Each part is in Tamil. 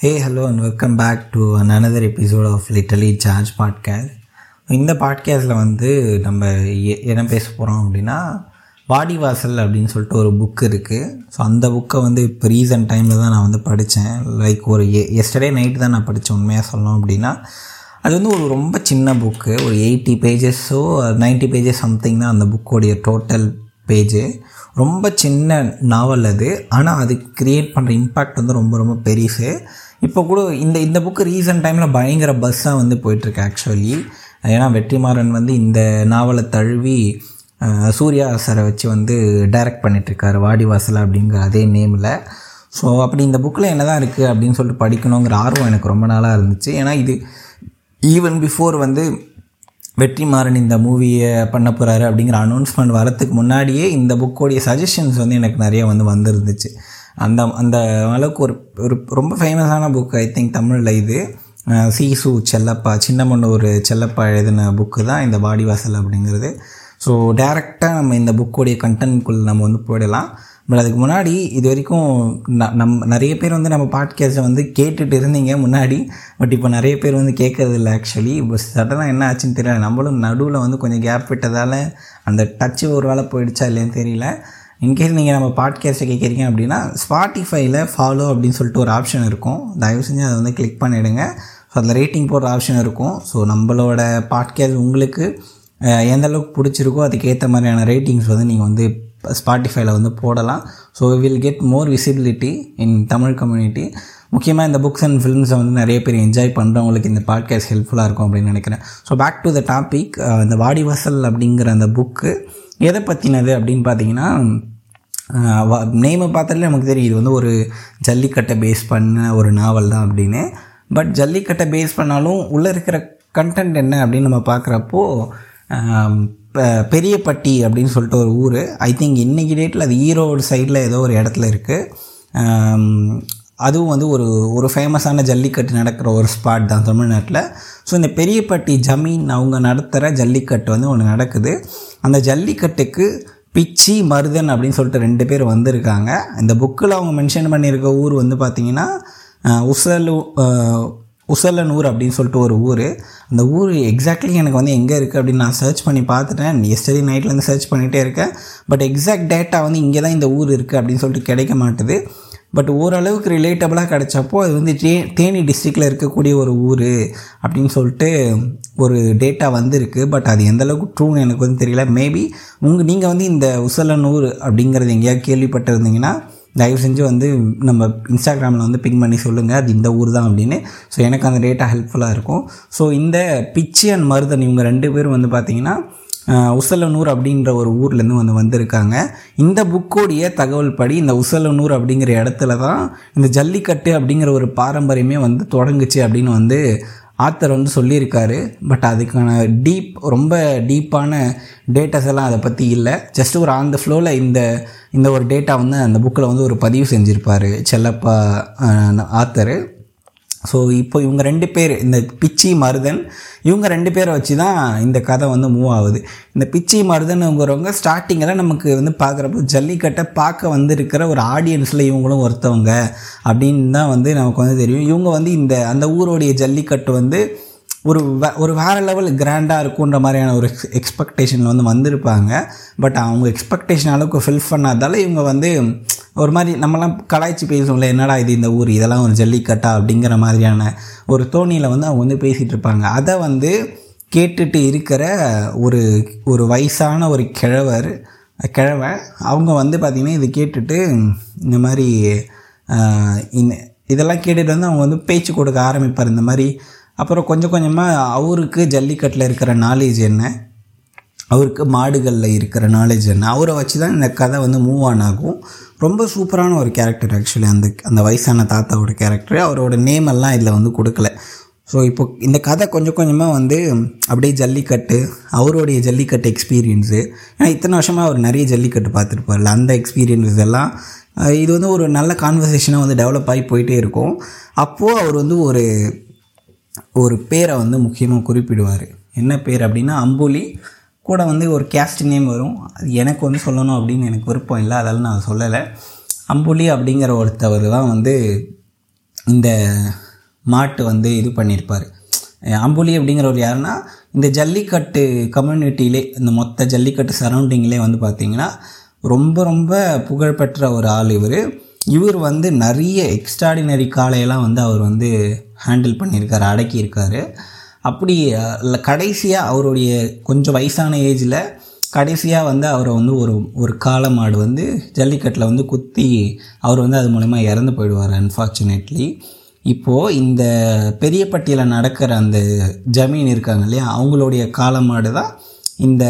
hey hello and welcome back to another episode of literally charge podcast இந்த பாட்காஸ்ட்டில் வந்து நம்ம எ- என்ன பேச போகிறோம் அப்படின்னா வாடிவாசல் அப்படின்னு சொல்லிட்டு ஒரு புக் இருக்குது ஸோ அந்த புக்கை வந்து இப்போ ரீசன்ட் டைமில் தான் நான் வந்து படித்தேன் லைக் ஒரு எஸ்டர்டே நைட் தான் நான் படித்தேன் உண்மையாக சொல்லணும் அப்படின்னா அது வந்து ஒரு ரொம்ப சின்ன புக்கு ஒரு எயிட்டி பேஜஸோ 90 பேஜஸ் சம்திங் தான் அந்த புக்கோடைய டோட்டல் பேஜு ரொம்ப சின்ன நாவல் அது ஆனால் அது கிரியேட் பண்ணுற இம்பேக்ட் வந்து ரொம்ப ரொம்ப பெருசு இப்போ கூட இந்த இந்த புக்கு ரீசன்ட் டைமில் பயங்கர பஸ்ஸாக வந்து போயிட்டுருக்கு ஆக்சுவலி ஏன்னா வெற்றிமாறன் வந்து இந்த நாவலை தழுவி அஹ், சூர்யா சாரை வச்சு வந்து டைரக்ட் பண்ணிகிட்ருக்காரு வாடிவாசல் அப்படிங்கிற அதே நேமில் ஸோ அப்படி இந்த புக்கில் என்ன தான் இருக்குது அப்படின்னு சொல்லிட்டு படிக்கணுங்கிற ஆர்வம் எனக்கு ரொம்ப நாளாக இருந்துச்சு ஏன்னா இது ஈவன் பிஃபோர் வந்து வெற்றிமாறன் இந்த மூவியை பண்ண போகிறாரு அப்படிங்கிற அனௌன்ஸ்மெண்ட் வரத்துக்கு முன்னாடியே இந்த புக்கோடைய சஜஷன்ஸ் வந்து எனக்கு நிறைய வந்து வந்திருந்துச்சு அந்த அந்த அளவுக்கு ஒரு ஒரு ரொம்ப ஃபேமஸான புக் ஐ திங்க் தமிழில் இது அஹ், சீசு செல்லப்பா சின்னமன்னூர் செல்லப்பா எழுதின புக்கு தான் இந்த வாடிவாசல் அப்படிங்கிறது ஸோ டேரெக்டாக நம்ம இந்த புக்கோடைய கண்டென்ட்குள்ளே நம்ம வந்து போயிடலாம் பட் அதுக்கு முன்னாடி இது வரைக்கும் ந- நம்ம நிறைய பேர் வந்து நம்ம பாட்காஸ்ட்டை வந்து கேட்டுட்டு இருந்தீங்க முன்னாடி பட் இப்போ நிறைய பேர் வந்து கேட்கறது இல்லை ஆக்சுவலி இப்போ சடனாக என்ன ஆச்சுன்னு தெரியல நம்மளும் நடுவில் வந்து கொஞ்சம் கேப் விட்டதால் அந்த டச்சு ஒரு வேளை போயிடுச்சா இல்லைன்னு தெரியல இன்கேஸ் நீங்கள் நம்ம பாட்காஸ்ட்டை கேட்குறீங்க அப்படின்னா ஸ்பாட்டிஃபைல ஃபாலோ அப்படின்னு சொல்லிட்டு ஒரு ஆப்ஷன் இருக்கும் தயவு செஞ்சு அதை வந்து கிளிக் பண்ணிவிடுங்க ஸோ அதில் ரேட்டிங் போடுற ஆப்ஷன் இருக்கும் ஸோ நம்மளோட பாட்காஸ்ட் உங்களுக்கு அஹ், எந்த அளவுக்கு பிடிச்சிருக்கோ அதுக்கேற்ற மாதிரியான ரேட்டிங்ஸ் வந்து நீங்கள் வந்து ஸ்பாட்டிஃபைல வந்து போடலாம் so will get more visibility in Tamil community முக்கியமாக இந்த புக்ஸ் அண்ட் ஃபிலிம்ஸை வந்து நிறைய பேர் என்ஜாய் பண்ணுறவங்களுக்கு இந்த பாட்காஸ்ட் ஹெல்ப்ஃபுல்லாக இருக்கும் அப்படின்னு நினைக்கிறேன் so back to the topic இந்த வாடிவாசல் அப்படிங்கிற அந்த புக்கு எதை பற்றினது அப்படின்னு பார்த்தீங்கன்னா நேமை பார்த்தாலே நமக்கு தெரியும் இது வந்து ஒரு ஜல்லிக்கட்டை பேஸ் பண்ண ஒரு நாவல் தான் அப்படின்னு பட் ஜல்லிக்கட்டை பேஸ் பண்ணாலும் உள்ளே இருக்கிற கண்டென்ட் என்ன அப்படின்னு நம்ம பார்க்குறப்போ பெரியப்பட்டி அப்படின்னு சொல்லிட்டு ஒரு ஊர் ஐ திங்க் இன்னைக்கு டேட்டில் அது ஈரோடு சைடில் ஏதோ ஒரு இடத்துல இருக்குது அதுவும் வந்து ஒரு ஒரு ஃபேமஸான ஜல்லிக்கட்டு நடக்கிற ஒரு ஸ்பாட் தான் தமிழ்நாட்டில் ஸோ இந்த பெரியப்பட்டி ஜமீன் அவங்க நடத்துகிற ஜல்லிக்கட்டு வந்து ஒன்று நடக்குது அந்த ஜல்லிக்கட்டுக்கு பிச்சி மருதன் அப்படின்னு சொல்லிட்டு ரெண்டு பேர் வந்திருக்காங்க இந்த புக்கில் அவங்க மென்ஷன் பண்ணியிருக்க ஊர் வந்து பார்த்திங்கன்னா அஹ், உசலு அஹ், உசலனூர் அப்படின்னு சொல்லிட்டு ஒரு ஊர் அந்த ஊர் எக்ஸாக்ட்லி எனக்கு வந்து எங்கே இருக்குது அப்படின்னு நான் சர்ச் பண்ணி பார்த்துட்டேன் எஸ்டர்டே நைட்லேருந்து சர்ச் பண்ணிகிட்டே இருக்கேன் பட் எக்ஸாக்ட் டேட்டா வந்து இங்கே தான் இந்த ஊர் இருக்குது அப்படின்னு சொல்லிட்டு கிடைக்க மாட்டுது பட் ஓரளவுக்கு ரிலேட்டபுளாக கிடைச்சப்போ அது வந்து தே தேனி டிஸ்ட்ரிக்டில் இருக்கக்கூடிய ஒரு ஊர் அப்படின்னு சொல்லிட்டு ஒரு டேட்டா வந்திருக்கு பட் அது எந்த அளவுக்கு ட்ரூன்னு எனக்கு வந்து தெரியல மேபி உங்கள் நீங்கள் வந்து இந்த உசலனூர் அப்படிங்கிறது எங்கேயாவது கேள்விப்பட்டிருந்தீங்கன்னா தயவு செஞ்சு வந்து நம்ம இன்ஸ்டாகிராமில் வந்து பிங் பண்ணி சொல்லுங்கள் அது இந்த ஊர் தான் அப்படின்னு ஸோ எனக்கு அந்த டேட்டா ஹெல்ப்ஃபுல்லாக இருக்கும் ஸோ இந்த பிச்சி அண்ட் மருதன் இவங்க ரெண்டு பேரும் வந்து பார்த்திங்கன்னா ஆஹ் உசலனூர் அப்படின்ற ஒரு ஊர்லேருந்து வந்து வந்திருக்காங்க இந்த புக்கோடைய தகவல் படி இந்த உசலனூர் அப்படிங்கிற இடத்துல தான் இந்த ஜல்லிக்கட்டு அப்படிங்கிற ஒரு பாரம்பரியமே வந்து தொடங்குச்சு அப்படின்னு வந்து ஆத்தர் வந்து சொல்லியிருக்காரு பட் அதுக்கான டீப் ரொம்ப டீப்பான டேட்டாஸ் எல்லாம் அதை பற்றி இல்லை ஜஸ்ட் ஒரு ஆன் த ஃப்ளோவில் இந்த இந்த ஒரு டேட்டா வந்து அந்த புக்கில் வந்து ஒரு பதிவு செஞ்சுருப்பார் செல்லப்பா ஆத்தர் ஸோ இப்போ இவங்க ரெண்டு பேர் இந்த பிச்சி மருதன் இவங்க ரெண்டு பேரை வச்சு தான் இந்த கதை வந்து மூவ் ஆகுது இந்த பிச்சி மருதனுங்கிறவங்க ஸ்டார்டிங்கில் நமக்கு வந்து பார்க்குறப்போ ஜல்லிக்கட்டை பார்க்க வந்திருக்கிற ஒரு ஆடியன்ஸில் இவங்களும் ஒருத்தவங்க அப்படின்னு தான் வந்து நமக்கு வந்து தெரியும் இவங்க வந்து இந்த அந்த ஊருடைய ஜல்லிக்கட்டு வந்து ஒரு வே ஒரு வேறு லெவல் கிராண்டாக இருக்குன்ற மாதிரியான ஒரு எக்ஸ்பெக்டேஷனில் வந்து வந்திருப்பாங்க பட் அவங்க எக்ஸ்பெக்டேஷன் அளவுக்கு ஃபில் பண்ணாதால இவங்க வந்து ஒரு மாதிரி நம்மலாம் கலாய்ச்சி பேசுவோம்ல என்னடா இது இந்த ஊர் இதெல்லாம் ஒரு ஜல்லிக்கட்டா அப்படிங்கிற மாதிரியான ஒரு தோணியில் வந்து அவங்க வந்து பேசிகிட்டு இருப்பாங்க அதை வந்து கேட்டுட்டு இருக்கிற ஒரு ஒரு வயசான ஒரு கிழவர் கிழவன் அவங்க வந்து பார்த்திங்கன்னா இது கேட்டுட்டு இந்த மாதிரி ஆஹ், இந்த இதெல்லாம் கேட்டுட்டு வந்து அவங்க வந்து பேச்சு கொடுக்க ஆரம்பிப்பார் இந்த மாதிரி அப்புறம் கொஞ்சம் கொஞ்சமாக அவருக்கு ஜல்லிக்கட்டில் இருக்கிற நாலேஜ் என்ன அவருக்கு மாடுகளில் இருக்கிற நாலேஜ் என்ன அவரை வச்சு தான் இந்த கதை வந்து மூவ் ஆன் ஆகும் ரொம்ப சூப்பரான ஒரு கேரக்டர் ஆக்சுவலி அந்த அந்த வயசான தாத்தாவோட கேரக்டர் அவரோட நேம் எல்லாம் இதில் வந்து கொடுக்கல ஸோ இப்போ இந்த கதை கொஞ்சம் கொஞ்சமாக வந்து அப்படியே ஜல்லிக்கட்டு அவருடைய ஜல்லிக்கட்டு எக்ஸ்பீரியன்ஸு ஏன்னா இத்தனை வருஷமாக அவர் நிறைய ஜல்லிக்கட்டு பார்த்துருப்பார்ல அந்த எக்ஸ்பீரியன்ஸ் எல்லாம் அஹ் இது வந்து ஒரு நல்ல கான்வர்சேஷனாக வந்து டெவலப் ஆகி போயிட்டே இருக்கும் அப்போது அவர் வந்து ஒரு ஒரு பேரை வந்து முக்கியமாக குறிப்பிடுவார் என்ன பேர் அப்படின்னா அம்புலி கூட வந்து ஒரு கேஸ்ட் நேம் வரும் அது எனக்கு வந்து சொல்லணும் அப்படின்னு எனக்கு விருப்பம் இல்லை அதால் நான் சொல்லலை அம்புலி அப்படிங்கிற ஒருத்தவர் தான் வந்து இந்த மாட்டு வந்து இது பண்ணியிருப்பார் அம்புலி அப்படிங்கிறவர் யாருன்னா இந்த ஜல்லிக்கட்டு கம்யூனிட்டியிலே இந்த மொத்த ஜல்லிக்கட்டு சரௌண்டிங்லே வந்து பார்த்திங்கன்னா ரொம்ப ரொம்ப புகழ்பெற்ற ஒரு ஆள் இவர் இவர் வந்து நிறைய எக்ஸ்ட்ராடினரி காளையெல்லாம் வந்து அவர் வந்து ஹேண்டில் பண்ணியிருக்காரு அடக்கியிருக்காரு அப்படி கடைசியாக அவருடைய கொஞ்சம் வயசான ஏஜில் கடைசியாக வந்து அவரை வந்து ஒரு ஒரு காளை மாடு வந்து ஜல்லிக்கட்டில் வந்து குத்தி அவர் வந்து அது மூலமா இறந்து போயிடுவார் அன்ஃபார்ச்சுனேட்லி இப்போது இந்த பெரியப்பட்டியில் நடக்கிற அந்த ஜமீன் இருக்காங்க இல்லையா அவங்களுடைய காளை மாடு தான் இந்த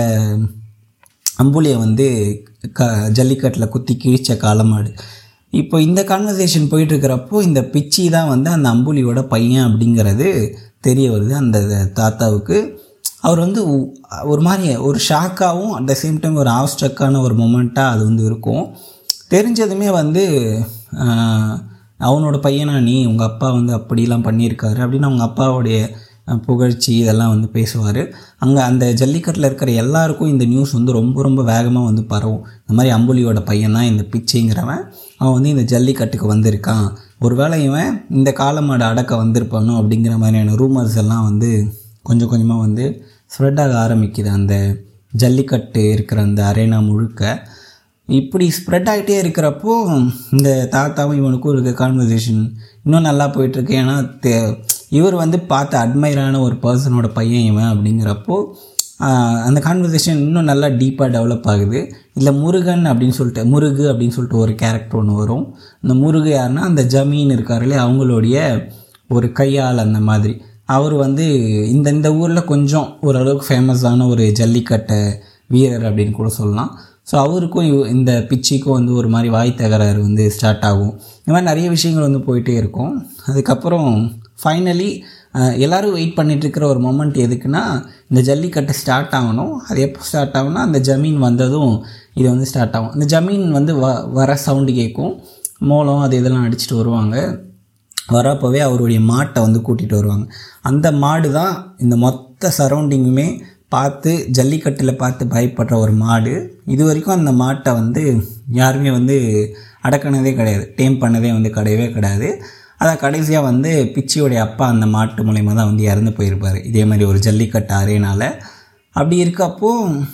அம்புலியை வந்து க ஜல்லிக்கட்டில் குத்தி கிழிச்ச காளை மாடு இப்போ இந்த கான்வர்சேஷன் போயிட்டுருக்கிறப்போ இந்த பிச்சி தான் வந்து அந்த அம்புலியோட பையன் அப்படிங்கிறது தெரிய வருது அந்த தாத்தாவுக்கு அவர் வந்து உ- ஒரு மாதிரி ஒரு ஷாக்காகவும் அட் த சேம் டைம் ஒரு ஆவ்ஸ்ட்ரக்கான ஒரு மொமெண்ட்டாக அது வந்து இருக்கும் தெரிஞ்சதுமே வந்து ஆஹ், அவனோட பையனா நீ உங்கள் அப்பா வந்து அப்படிலாம் பண்ணியிருக்காரு அப்படின்னு அவங்க அப்பாவுடைய அஹ், புகழ்ச்சி இதெல்லாம் வந்து பேசுவார் அங்கே அந்த ஜல்லிக்கட்டில் இருக்கிற எல்லாருக்கும் இந்த நியூஸ் வந்து ரொம்ப ரொம்ப வேகமாக வந்து பரவும் இந்த மாதிரி அம்புலியோட பையன் தான் இந்த பிச்சைங்கிறவன் அவன் வந்து இந்த ஜல்லிக்கட்டுக்கு வந்திருக்கான் ஒருவேளை இவன் இந்த காளமாடு அடக்க வந்திருப்பானோ அப்படிங்கிற மாதிரியான ரூமர்ஸ் எல்லாம் வந்து கொஞ்சம் கொஞ்சமாக வந்து ஸ்ப்ரெட் ஆக ஆரம்பிக்குது அந்த ஜல்லிக்கட்டு இருக்கிற அந்த அரேனா முழுக்க இப்படி ஸ்ப்ரெட் ஆகிட்டே இருக்கிறப்போ இந்த தாத்தாவும் இவனுக்கும் இருக்க கான்வர்சேஷன் இன்னும் நல்லா போயிட்டுருக்கு ஏன்னா தே இவர் வந்து பார்த்து அட்மைரான ஒரு பர்சனோட பையன் இவன் அப்படிங்கிறப்போ ஆஹ், அந்த கான்வர்சேஷன் இன்னும் நல்லா டீப்பாக டெவலப் ஆகுது இல்லை முருகன் அப்படின்னு சொல்லிட்டு முருகு அப்படின்னு சொல்லிட்டு ஒரு கேரக்டர் ஒன்று வரும் அந்த முருகு யாருன்னா அந்த ஜமீன் இருக்கார் இல்லையா அவங்களுடைய ஒரு கையாள் அந்த மாதிரி அவர் வந்து இந்த இந்த ஊரில் கொஞ்சம் ஓரளவுக்கு ஃபேமஸான ஒரு ஜல்லிக்கட்டை வீரர் அப்படின்னு கூட சொல்லலாம் ஸோ அவருக்கும் இவ- இந்த பிச்சிக்கும் வந்து ஒரு மாதிரி வாய் தகராறு வந்து ஸ்டார்ட் ஆகும் இந்த மாதிரி நிறைய விஷயங்கள் வந்து போயிட்டே இருக்கும் அதுக்கப்புறம் ஃபைனலி எல்லோரும் வெயிட் பண்ணிட்டு இருக்கிற ஒரு மொமெண்ட் எதுக்குன்னா இந்த ஜல்லிக்கட்டு ஸ்டார்ட் ஆகணும் அது எப்போ ஸ்டார்ட் ஆகும்னா அந்த ஜமீன் வந்ததும் இது வந்து ஸ்டார்ட் ஆகும் இந்த ஜமீன் வந்து வ வர சவுண்டு கேட்கும் மோளம் அது இதெல்லாம் அடிச்சுட்டு வருவாங்க வரப்போவே அவருடைய மாட்டை வந்து கூட்டிகிட்டு வருவாங்க அந்த மாடு தான் இந்த மொத்த சரௌண்டிங்குமே பார்த்து ஜல்லிக்கட்டில் பார்த்து பயப்படுற ஒரு மாடு இது வரைக்கும் அந்த மாட்டை வந்து யாருமே வந்து அடக்கினதே கிடையாது டேம் பண்ணதே வந்து கிடையவே கிடையாது அதான் கடைசியாக வந்து பிச்சியோடைய அப்பா அந்த மாட்டு மூலயமா தான் வந்து இறந்து போயிருப்பார் இதே மாதிரி ஒரு ஜல்லிக்கட்டு அரேனால அப்படி இருக்கப்போ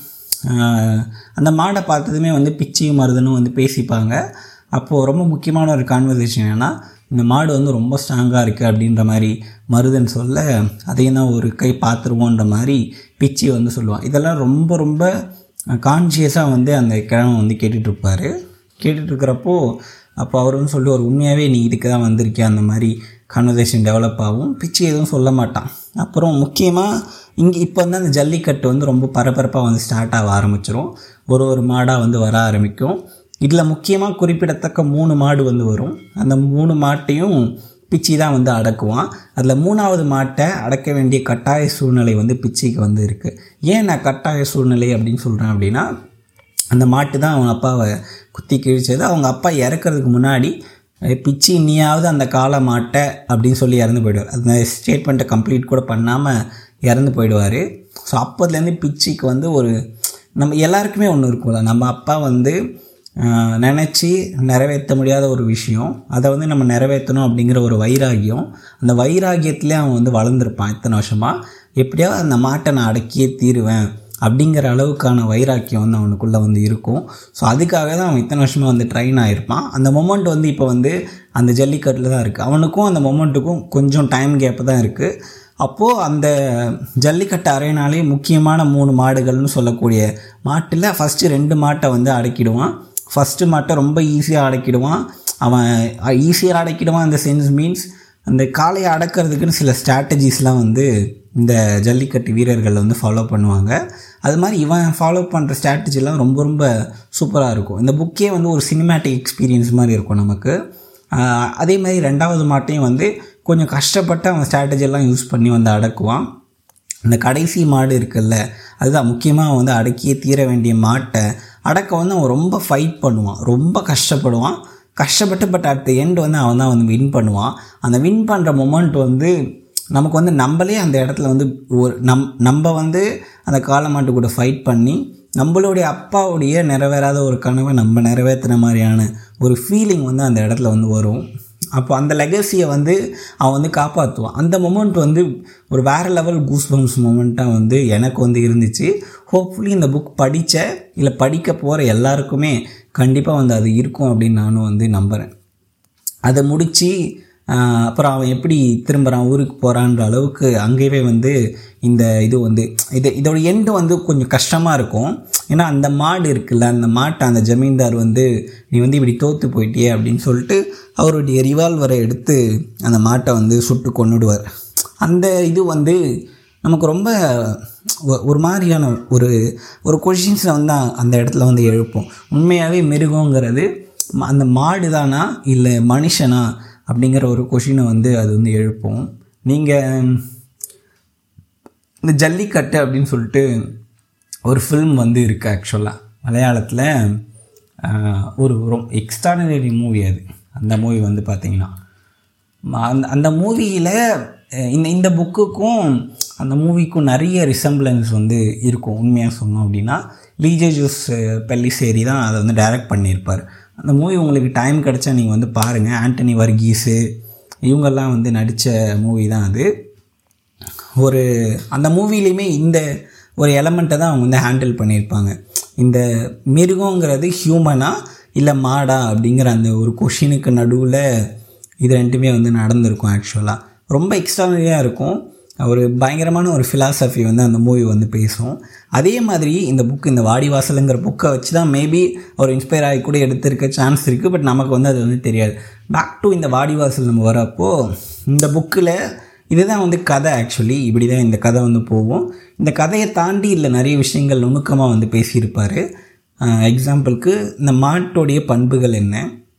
ஆஹ், அந்த மாடை பார்த்ததுமே வந்து பிச்சியும் மருதனும் வந்து பேசிப்பாங்க அப்போது ரொம்ப முக்கியமான ஒரு கான்வர்சேஷன் என்னென்னா இந்த மாடு வந்து ரொம்ப ஸ்ட்ராங்காக இருக்குது அப்படின்ற மாதிரி மருதன் சொல்ல அதையும் தான் ஒரு கை பார்த்துருவோன்ற மாதிரி பிச்சி வந்து சொல்லுவான் இதெல்லாம் ரொம்ப ரொம்ப கான்ஷியஸாக வந்து அந்த கிழமை வந்து கேட்டுட்ருப்பார் கேட்டுட்ருக்கிறப்போ அப்போ அவர் வந்து சொல்லி ஒரு உண்மையாகவே நீ இதுக்கு தான் வந்திருக்கியா அந்த மாதிரி கான்வர்சேஷன் டெவலப் ஆகும் பிச்சு எதுவும் சொல்ல மாட்டான் அப்புறம் முக்கியமாக இங்கே இப்போ வந்து அந்த ஜல்லிக்கட்டு வந்து ரொம்ப பரபரப்பாக வந்து ஸ்டார்ட் ஆக ஆரம்பிச்சிரும் ஒரு ஒரு மாடாக வந்து வர ஆரம்பிக்கும் இதில் முக்கியமாக குறிப்பிடத்தக்க மூணு மாடு வந்து வரும் அந்த மூணு மாட்டையும் பிச்சி தான் வந்து அடக்குவான் அதில் மூணாவது மாட்டை அடக்க வேண்டிய கட்டாய சூழ்நிலை வந்து பிச்சிக்கு வந்து இருக்குது ஏன் நான் கட்டாய சூழ்நிலை அப்படின்னு சொல்கிறேன் அப்படின்னா அந்த மாட்டு தான் அவங்க அப்பாவை குத்தி கிழிச்சது அவங்க அப்பா இறக்கறதுக்கு முன்னாடி "ஏய், பிச்சி நீயாவது அந்த காளை மாட்டை அப்படின்னு சொல்லி இறந்து போயிடுவார் அந்த ஸ்டேட்மெண்ட்டை கம்ப்ளீட் கூட பண்ணாமல் இறந்து போயிடுவார் ஸோ அப்போதுலேருந்து பிச்சிக்கு வந்து ஒரு நம்ம எல்லாருக்குமே ஒன்று இருக்கும்ல நம்ம அப்பா வந்து நினச்சி நிறைவேற்ற முடியாத ஒரு விஷயம் அதை வந்து நம்ம நிறைவேற்றணும் அப்படிங்கிற ஒரு வைராகியம் அந்த வைராகியத்திலே அவன் வந்து வளர்ந்துருப்பான் இத்தனை வருஷமாக எப்படியாவது அந்த மாட்டை நான் அடக்கியே தீருவேன் அப்படிங்கிற அளவுக்கான வைராக்கியம் வந்து அவனுக்குள்ளே வந்து இருக்கும் ஸோ அதுக்காக தான் அவன் இத்தனை வருஷமாக வந்து ட்ரெயின் ஆகிருப்பான் அந்த மொமெண்ட் வந்து இப்போ வந்து அந்த ஜல்லிக்கட்டில் தான் இருக்குது அவனுக்கும் அந்த மொமெண்ட்டுக்கும் கொஞ்சம் டைம் கேப்பு தான் இருக்குது அப்போது அந்த ஜல்லிக்கட்டு அரைனாலே முக்கியமான மூணு மாடுகள்னு சொல்லக்கூடிய மாட்டில் ஃபஸ்ட்டு ரெண்டு மாட்டை வந்து அடக்கிடுவான் ஃபஸ்ட்டு மாட்டை ரொம்ப ஈஸியாக அடக்கிடுவான் அவன் ஈஸியாக அடக்கிடுவான் அந்த சென்ஸ் மீன்ஸ் அந்த காளையை அடக்கிறதுக்குன்னு சில ஸ்ட்ராட்டஜிஸ்லாம் வந்து இந்த ஜல்லிக்கட்டு வீரர்கள் வந்து ஃபாலோ பண்ணுவாங்க அது மாதிரி இவன் ஃபாலோ பண்ணுற ஸ்ட்ராட்டஜிலாம் ரொம்ப ரொம்ப சூப்பராக இருக்கும் இந்த புக்கே வந்து ஒரு சினிமேட்டிக் எக்ஸ்பீரியன்ஸ் மாதிரி இருக்கும் நமக்கு ஆஹ் அதே மாதிரி ரெண்டாவது மாட்டையும் வந்து கொஞ்சம் கஷ்டப்பட்டு அவன் strategy எல்லாம் யூஸ் பண்ணி வந்து அடக்குவான் இந்த கடைசி மாடு இருக்குல்ல அதுதான் முக்கியமாக அவன் வந்து அடக்கியே தீர வேண்டிய மாட்டை அடக்க வந்து அவன் ரொம்ப ஃபைட் பண்ணுவான் ரொம்ப கஷ்டப்படுவான் கஷ்டப்பட்டு பட் அட் த எண்ட் வந்து அவன் தான் வந்து வின் பண்ணுவான் அந்த வின் பண்ணுற மொமெண்ட் வந்து நமக்கு வந்து நம்மளே அந்த இடத்துல வந்து ஒரு நம் நம்ம வந்து அந்த காளை மாட்டு கூட ஃபைட் பண்ணி நம்மளுடைய அப்பாவுடைய நிறைவேறாத ஒரு கனவை நம்ம நிறைவேற்றின மாதிரியான ஒரு ஃபீலிங் வந்து அந்த இடத்துல வந்து வரும் அப்போ அந்த லெகசியை வந்து அவன் வந்து காப்பாற்றுவான் அந்த மொமெண்ட் வந்து ஒரு வேறு லெவல் கூஸ் பம்ஸ் மொமெண்ட்டாக வந்து எனக்கு வந்து இருந்துச்சு ஹோப்ஃபுல்லி இந்த புக் படித்த இல்லை படிக்க போகிற எல்லாருக்குமே கண்டிப்பாக வந்து அது இருக்கும் அப்படின்னு நானும் வந்து நம்புகிறேன் அதை முடித்து அப்புறம் அவன் எப்படி திரும்புகிறான் ஊருக்கு போகிறான்ற அளவுக்கு அங்கேயே வந்து இந்த இது வந்து இது இதோட எண்டு வந்து கொஞ்சம் கஷ்டமாக இருக்கும் ஏன்னா அந்த மாடு இருக்குல்ல அந்த மாட்டை அந்த ஜமீன்தார் வந்து நீ வந்து இப்படி தோற்று போயிட்டியே அப்படின்னு சொல்லிட்டு அவருடைய ரிவால்வரை எடுத்து அந்த மாட்டை வந்து சுட்டு கொண்டுடுவார் அந்த இது வந்து நமக்கு ரொம்ப ஒரு மாதிரியான ஒரு ஒரு கொஷின்ஸை வந்து அந்த இடத்துல வந்து எழுப்போம் உண்மையாகவே மிருகங்கிறது அந்த மாடு தானா இல்லை மனுஷனா அப்படிங்கிற ஒரு கொஷினை வந்து அது வந்து எழுப்போம் நீங்கள் இந்த ஜல்லிக்கட்டு அப்படின்னு சொல்லிட்டு ஒரு ஃபில்ம் வந்து இருக்குது ஆக்சுவலாக மலையாளத்தில் ஒரு ரொம்ப எக்ஸ்ட்ரானரி மூவி அது அந்த மூவி வந்து பார்த்திங்கன்னா அந்த அந்த மூவியில் இந்த இந்த புக்குக்கும் அந்த மூவிக்கும் நிறைய ரிசம்பிளன்ஸ் வந்து இருக்கும் உண்மையாக சொன்னோம் அப்படின்னா லீஜே ஜூஸ் பெல்லிசேரி தான் அதை வந்து டைரக்ட் பண்ணியிருப்பார் அந்த மூவி உங்களுக்கு டைம் கிடச்சா நீங்கள் வந்து பாருங்கள் ஆண்டனி வர்கீஸு இவங்கெல்லாம் வந்து நடித்த மூவி தான் அது ஒரு அந்த மூவிலையுமே இந்த ஒரு எலமெண்ட்டை தான் அவங்க வந்து ஹேண்டில் பண்ணியிருப்பாங்க இந்த மிருகங்கிறது ஹியூமனா இல்லை மாடா அப்படிங்கிற அந்த ஒரு கொஷினுக்கு நடுவில் இது ரெண்டுமே வந்து நடந்திருக்கும் ஆக்சுவலாக ரொம்ப எக்ஸ்ட்ரானரியாக இருக்கும் ஒரு பயங்கரமான ஒரு ஃபிலாசபி வந்து அந்த மூவி வந்து பேசும் அதே மாதிரி இந்த புக் இந்த வாடிவாசலுங்கிற புக்கை வச்சு தான் மேபி ஒரு இன்ஸ்பயர் ஆகி கூட எடுத்திருக்க சான்ஸ் இருக்குது பட் நமக்கு வந்து அது வந்து தெரியாது பேக் டு இந்த வாடிவாசல் நம்ம வரப்போ இந்த புக்கில் இதுதான் வந்து கதை ஆக்சுவலி இப்படி தான் இந்த கதை வந்து போகும் இந்த கதையை தாண்டி இல்லை நிறைய விஷயங்கள் நுணுக்கமாக வந்து பேசியிருப்பார் எக்ஸாம்பிளுக்கு இந்த மாட்டோடைய பண்புகள் என்ன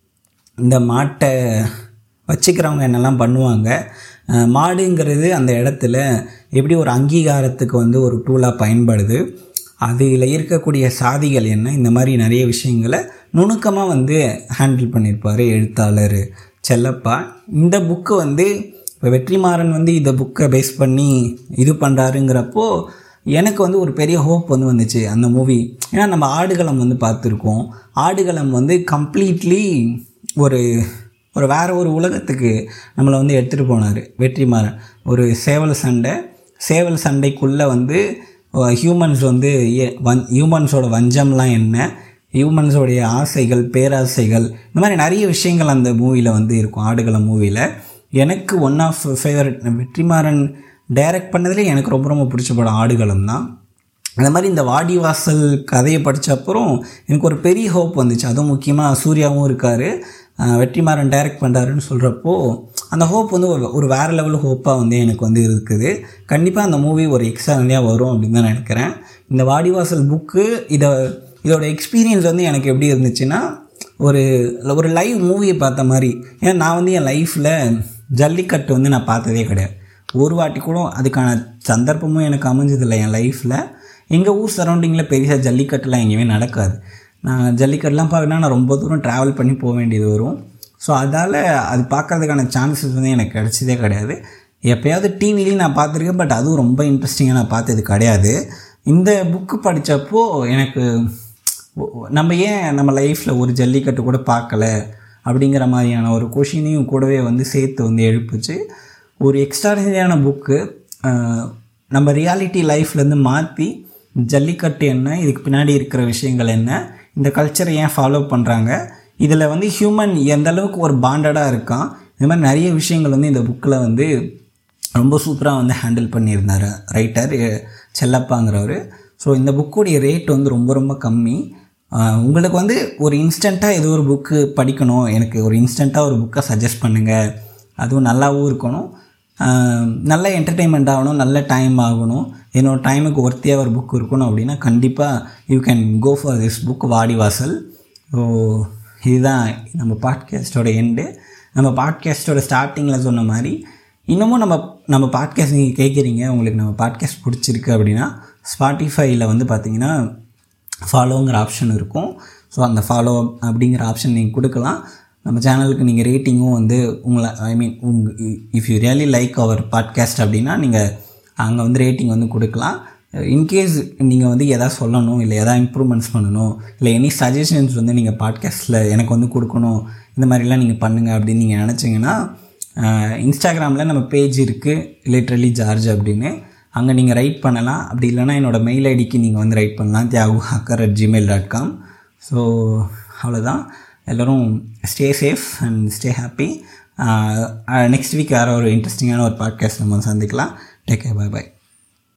இந்த மாட்டை வச்சுக்கிறவங்க என்னெல்லாம் பண்ணுவாங்க மாடுங்கிறது அந்த இடத்துல எப்படி ஒரு அங்கீகாரத்துக்கு வந்து ஒரு டூலாக பயன்படுது அதில் இருக்கக்கூடிய சாதிகள் என்ன இந்த மாதிரி நிறைய விஷயங்களை நுணுக்கமாக வந்து ஹேண்டில் பண்ணியிருப்பார் எழுத்தாளர் செல்லப்பா இந்த புக்கு வந்து இப்போ வெற்றிமாறன் வந்து இந்த புக்கை பேஸ் பண்ணி இது பண்ணுறாருங்கிறப்போ எனக்கு வந்து ஒரு பெரிய ஹோப் வந்து வந்துச்சு அந்த மூவி ஏன்னா நம்ம ஆடுகளம் வந்து பார்த்துருக்கோம் ஆடுகளம் வந்து கம்ப்ளீட்லி ஒரு ஒரு வேறு ஒரு உலகத்துக்கு நம்மளை வந்து எடுத்துகிட்டு போனார் வெற்றிமாறன் ஒரு சேவல் சண்டை சேவல் சண்டைக்குள்ளே வந்து ஹியூமன்ஸ் வந்து வன் ஹியூமன்ஸோட வஞ்சம்லாம் என்ன ஹியூமன்ஸோடைய ஆசைகள் பேராசைகள் இந்த மாதிரி நிறைய விஷயங்கள் அந்த மூவியில் வந்து இருக்கும் ஆடுகளம் மூவியில் எனக்கு one of favourite Vetrimaaran direct பண்ணதுலேயே எனக்கு ரொம்ப ரொம்ப பிடிச்ச படம் ஆடுகளம் தான் அந்த மாதிரி இந்த வாடிவாசல் கதையை படித்த அப்புறம் எனக்கு ஒரு பெரிய ஹோப் வந்துச்சு அதுவும் முக்கியமாக சூர்யாவும் இருக்கார் வெற்றிமாறன் டைரக்ட் பண்ணுறாருன்னு சொல்கிறப்போ அந்த ஹோப் வந்து ஒரு ஒரு வேறு லெவல் ஹோப்பாக வந்து எனக்கு வந்து இருக்குது கண்டிப்பாக அந்த மூவி ஒரு எக்ஸாம்லேயாக வரும் அப்படின்னு தான் நினைக்கிறேன் இந்த வாடிவாசல் புக்கு இதை இதோட எக்ஸ்பீரியன்ஸ் வந்து எனக்கு எப்படி இருந்துச்சுன்னா ஒரு ஒரு லைவ் மூவியை பார்த்த மாதிரி ஏன்னா நான் வந்து என் லைஃப்பில் ஜல்லிக்கட்டு வந்து நான் பார்த்ததே கிடையாது ஒரு வாட்டி கூட அதுக்கான சந்தர்ப்பமும் எனக்கு அமைஞ்சதில்லை என் லைஃப்பில் எங்கள் ஊர் சரௌண்டிங்கில் பெருசாக ஜல்லிக்கட்டுலாம் எங்கேயுமே நடக்காது நான் ஜல்லிக்கட்டுலாம் பார்க்கணுன்னா நான் ரொம்ப தூரம் ட்ராவல் பண்ணி போக வேண்டியது வரும் ஸோ அதால் அது பார்க்கறதுக்கான சான்சஸ் வந்து எனக்கு கிடச்சதே கிடையாது எப்போயாவது டிவிலையும் நான் பார்த்துருக்கேன் பட் அதுவும் ரொம்ப இன்ட்ரெஸ்டிங்காக நான் பார்த்தது கிடையாது இந்த புக்கு படித்தப்போ எனக்கு நம்ம ஏன் நம்ம லைஃப்பில் ஒரு ஜல்லிக்கட்டு கூட பார்க்கல அப்படிங்கிற மாதிரியான ஒரு கொஷினையும் கூடவே வந்து சேர்த்து வந்து எழுப்புச்சு ஒரு எக்ஸ்ட்ராடினரியான புக்கு நம்ம ரியாலிட்டி லைஃப்லேருந்து மாற்றி ஜல்லிக்கட்டு என்ன இதுக்கு பின்னாடி இருக்கிற விஷயங்கள் என்ன இந்த கல்ச்சரை ஏன் ஃபாலோ பண்ணுறாங்க இதில் வந்து ஹியூமன் எந்த அளவுக்கு ஒரு பாண்டடாக இருக்கான் இந்த மாதிரி நிறைய விஷயங்கள் வந்து இந்த புக்கில் வந்து ரொம்ப சூப்பராக வந்து ஹேண்டில் பண்ணியிருந்தார் ரைட்டர் செல்லப்பாங்கிறவர் ஸோ இந்த புக்குடைய ரேட் வந்து ரொம்ப ரொம்ப கம்மி உங்களுக்கு வந்து ஒரு இன்ஸ்டண்ட்டாக ஏதோ ஒரு புக்கு படிக்கணும் எனக்கு ஒரு இன்ஸ்டண்ட்டாக ஒரு புக்கை சஜஸ்ட் பண்ணுங்கள் அதுவும் நல்லாவும் இருக்கணும் நல்ல என்டர்டெயின்மெண்ட் ஆகணும் நல்ல டைம் ஆகணும் என்னோடய டைமுக்கு ஒர்த்தியாக ஒரு புக் இருக்கணும் அப்படின்னா கண்டிப்பாக you can go for this book Vadivasal so இதுதான் நம்ம பாட்காஸ்ட்டோட எண்டு நம்ம பாட்காஸ்ட்டோட ஸ்டார்டிங்கில் சொன்ன மாதிரி இன்னமும் நம்ம நம்ம பாட்காஸ்ட் நீங்கள் கேட்குறீங்க உங்களுக்கு நம்ம பாட்காஸ்ட் பிடிச்சிருக்கு அப்படின்னா ஸ்பாட்டிஃபைல வந்து பார்த்தீங்கன்னா ஃபாலோங்கிற ஆப்ஷன் இருக்கும் ஸோ அந்த ஃபாலோ அப்படிங்கிற ஆப்ஷன் நீங்கள் கொடுக்கலாம் நம்ம சேனலுக்கு நீங்கள் ரேட்டிங்கும் வந்து உங்களை ஐ மீன் உங் if you really like our podcast அப்படின்னா நீங்கள் அங்கே வந்து ரேட்டிங் வந்து கொடுக்கலாம் இன்கேஸ் நீங்கள் வந்து எதாவது சொல்லணும் இல்லை எதாவது இம்ப்ரூவ்மெண்ட்ஸ் பண்ணணும் இல்லை எனி சஜஷன்ஸ் வந்து நீங்கள் பாட்காஸ்ட்டில் எனக்கு வந்து கொடுக்கணும் இந்த மாதிரிலாம் நீங்கள் பண்ணுங்கள் அப்படின்னு நீங்கள் நினச்சிங்கன்னா இன்ஸ்டாகிராமில் நம்ம பேஜ் இருக்குது லிட்ரலி ஜார்ஜ் அப்படின்னு அங்கே நீங்கள் ரைட் பண்ணலாம் அப்படி இல்லைனா என்னோடய மெயில் ஐடிக்கு நீங்கள் வந்து ரைட் பண்ணலாம் Thiyagu hacker at Gmail dot com so அவ்வளோதான் எல்லோரும் stay safe and stay happy next week வேறு ஒரு இன்ட்ரெஸ்டிங்கான ஒரு பாட்காஸ்ட் நம்ம சந்திக்கலாம் டேக் கே பாய் பாய்